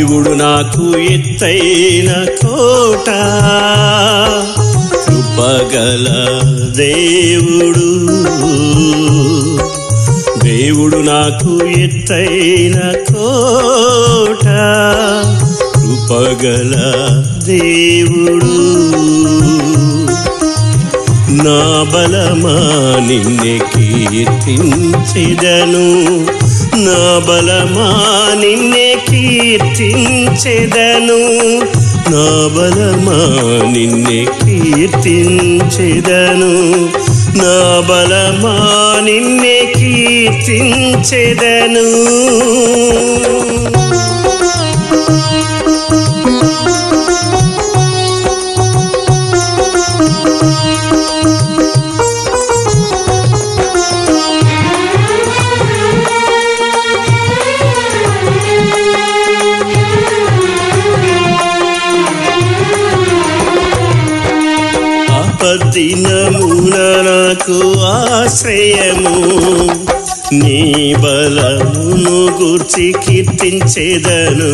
దేవుడు నాకు ఎత్తైన కోట కృపగల దేవుడు దేవుడు నాకు ఎత్తైన కోట కృపగల దేవుడు నా బలమా నిన్నే కీర్తించెదను నా బలమా నిన్నే కీర్తించెదను నా బలమా నిన్నే కీర్తించెదను నా బలమా నిన్నే కీర్తించెదను ఆపద్దినమున నాకు ఆశ్రయము నీ బలమును గుర్చి కీర్తించేదను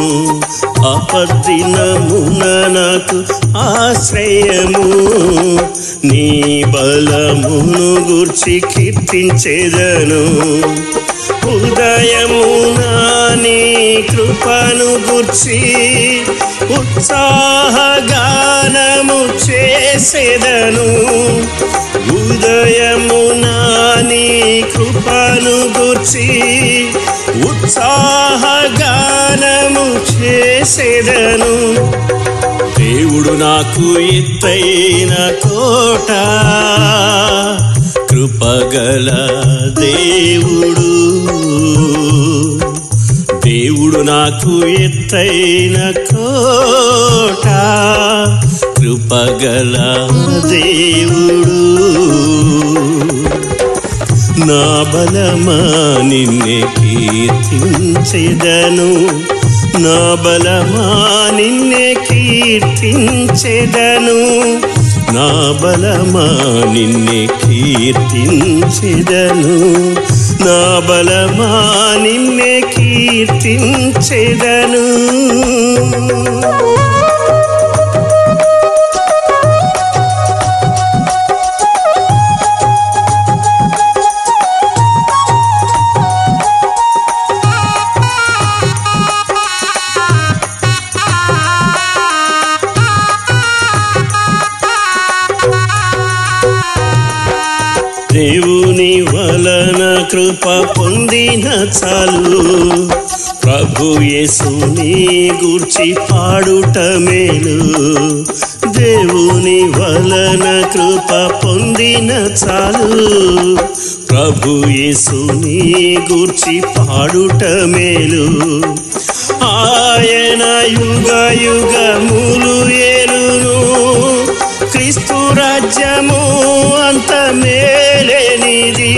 ఆపద్దినమున నాకు ఆశ్రయము నీ బలమును గుర్చి కీర్తించేదను ఉదయమున నీ కృపను గుర్చి ఉత్సాహగానము చేసేదను ఉదయమున నీ కృపను గుర్చి ఉత్సాహగానము చేసేదను దేవుడు నాకు ఎత్తైన కోట కృపగల దేవుడు దేవుడు నాకు ఎత్తైన కోట కృపగల దేవుడు నా బలమా నిన్నే కీర్తించెదను నా బలమా నిన్నే కీర్తించెదను నా బలమా నిన్నే కీర్తించెదను నా బలమా నిన్నే కీర్తించెదను దేవుని వలన కృప పొందిన చాలు ప్రభు యేసుని గూర్చి పాడుట మేలు దేవుని వలన కృప పొందిన చాలు ప్రభు యేసుని గూర్చి పాడుట మేలు ఆయన యుగ యుగములు ఏలును క్రీస్తు రాజ్యము అంత మేలేనిది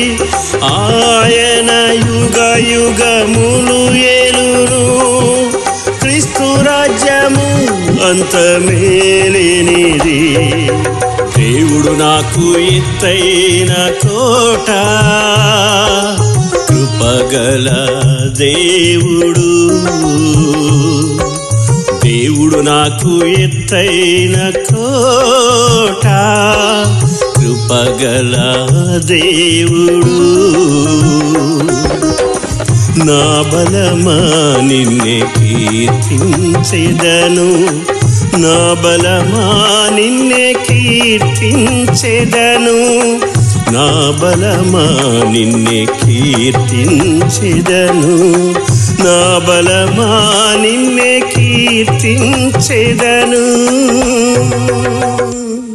ఆయన యుగ యుగములు ఏలును క్రీస్తు రాజ్యము అంత మేలేనిది దేవుడు నాకు ఎత్తైన కోట కృపగల దేవుడు దేవుడు నాకు ఎత్తైన కోట కృపగల దేవుడు నా బలమా నిన్నే కీర్తించెదను నా బలమా నిన్నే కీర్తించెదను నా బలమా నిన్నే కీర్తించెదను నా బలమా నిన్నే కీర్తించెదను